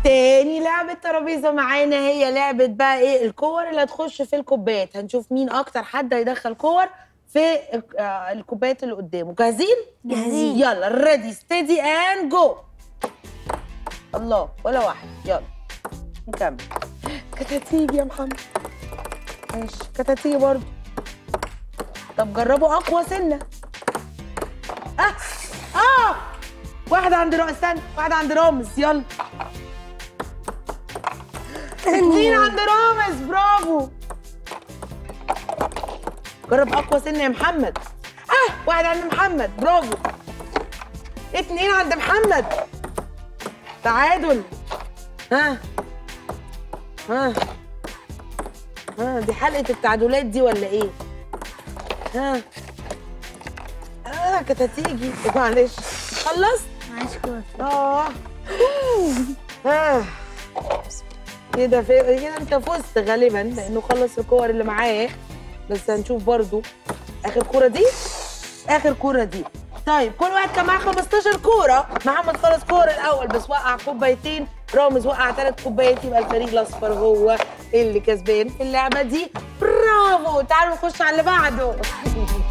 تاني لعبة ترابيزة معانا هي لعبة بقى ايه الكور اللي هتخش في الكوبايات هنشوف مين اكتر حد هيدخل كور في ال- آه، الكوبايات اللي قدامه جاهزين؟ جاهزين. يلا ريدي ستيدي اند جو الله ولا واحد يلا نكمل كتاتيب يا محمد ماشي كتاتيب برضه طب جربوا اقوى سنه اه اه واحد عند رامز استنى واحد عند رامز يلا اتنين عند رامز برافو جرب اقوى سنه يا محمد اه واحد عند محمد برافو اتنين عند محمد تعادل ها ها ها دي حلقة التعادلات دي ولا ايه؟ ها اه كانت هتيجي معلش خلصت؟ مشكور اه اه كده في كده انت فزت غالبا لانه خلص الكور اللي معاه بس هنشوف برضو اخر كوره دي اخر كوره دي طيب كل واحد كان معاه 15 كوره محمد خلص كور الاول بس وقع كوبايتين رامز وقع ثلاث كوبايات يبقى الفريق الاصفر هو اللي كسبان في اللعبه دي برافو تعالوا نخش على اللي بعده